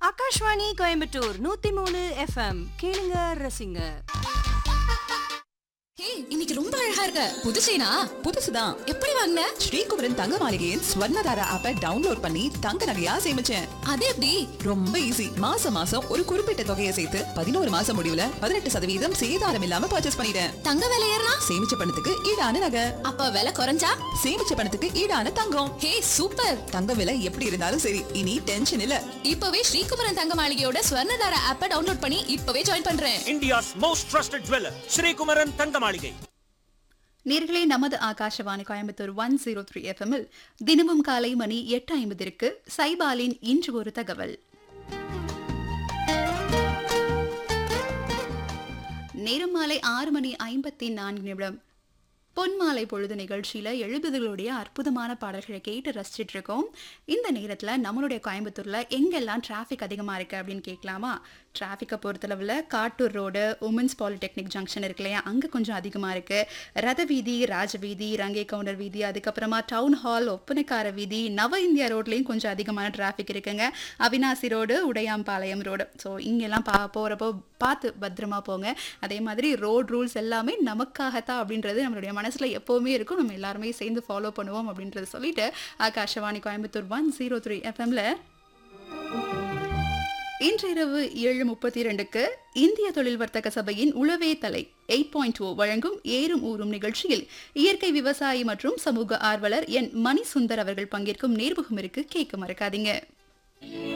ஆகாஷ்வாணி கோயம்புத்தூர் நூத்தி மூணு எஃப்எம் கேளுங்க ரசிங்க ஹே இன்னைக்கு ரொம்ப அழகா இருக்க புது செயினா புதுசுதான் எப்படி வாங்கின ஸ்ரீகுமரன் தங்க மாளிகையின் ஸ்வர்ணதாரா ஆப்பை டவுன்லோட் பண்ணி தங்க நகையா சேமிச்சேன் அது எப்படி ரொம்ப ஈஸி மாசம் மாசம் ஒரு குறிப்பிட்ட தொகையை சேர்த்து பதினோரு மாசம் முடிவுல பதினெட்டு சதவீதம் சேதாரம் இல்லாம பர்ச்சேஸ் பண்ணிட்டேன் தங்க விலை ஏறினா சேமிச்ச பணத்துக்கு ஈடான நகை அப்ப விலை குறைஞ்சா சேமிச்ச பணத்துக்கு ஈடான தங்கம் ஹே சூப்பர் தங்க விலை எப்படி இருந்தாலும் சரி இனி டென்ஷன் இல்ல இப்பவே ஸ்ரீகுமரன் தங்க மாளிகையோட ஸ்வர்ணதார ஆப்பை டவுன்லோட் பண்ணி இப்பவே ஜாயின் பண்றேன் India's most trusted jeweler, Sri Kumaran Tangamalige. நேர்களே நமது Akashvani Coimbatore one zero three எஃப்எம்மில் தினமும் காலை மணி எட்டு ஐம்பதிற்கு சைபாலின் இன்று ஒரு தகவல் நேரம் மாலை ஆறு மணி ஐம்பத்தி நான்கு நிமிடம் பொன்மாலை பொழுது நிகழ்ச்சியில எழுபதுகளுடைய அற்புதமான பாடல்களை கேட்டு ரசிச்சிட்டு இருக்கோம் இந்த நேரத்துல நம்மளுடைய கோயம்புத்தூர்ல எங்கெல்லாம் டிராஃபிக் அதிகமா இருக்கு அப்படின்னு கேட்கலாமா டிராஃபிக்கை பொறுத்தளவில் Kattoor road women's polytechnic junction இருக்கு இல்லையா அங்கே கொஞ்சம் அதிகமாக இருக்கு ரத வீதி ராஜவீதி ரங்கை கவுண்டர் வீதி அதுக்கப்புறமா டவுன் ஹால் ஒப்பனைக்கார வீதி நவ இந்தியா ரோட்லேயும் கொஞ்சம் அதிகமான டிராஃபிக் இருக்குங்க Avinashi road Udayampalayam road so இங்கெல்லாம் பா போகிறப்போ பார்த்து பத்திரமா போங்க அதே மாதிரி ரோட் ரூல்ஸ் எல்லாமே நமக்காகத்தான் அப்படின்றது நம்மளுடைய மனசில் எப்போவுமே இருக்கும் நம்ம எல்லாருமே சேர்ந்து ஃபாலோ பண்ணுவோம் அப்படின்றத சொல்லிட்டு Akashvani Coimbatore one zero three எஃப்எம்ல இன்றிரவு ஏழு முப்பத்தி இரண்டுக்கு இந்திய தொழில் வர்த்தக சபையின் உளவே தலை எயிட் பாயிண்ட் ஓ வழங்கும் ஏறும் ஊறும் நிகழ்ச்சியில் இயற்கை விவசாயி மற்றும் சமூக ஆர்வலர் என் மணி சுந்தர் அவர்கள் பங்கேற்கும் நேர்முகம் இருக்கு கேட்க மறக்காதீங்க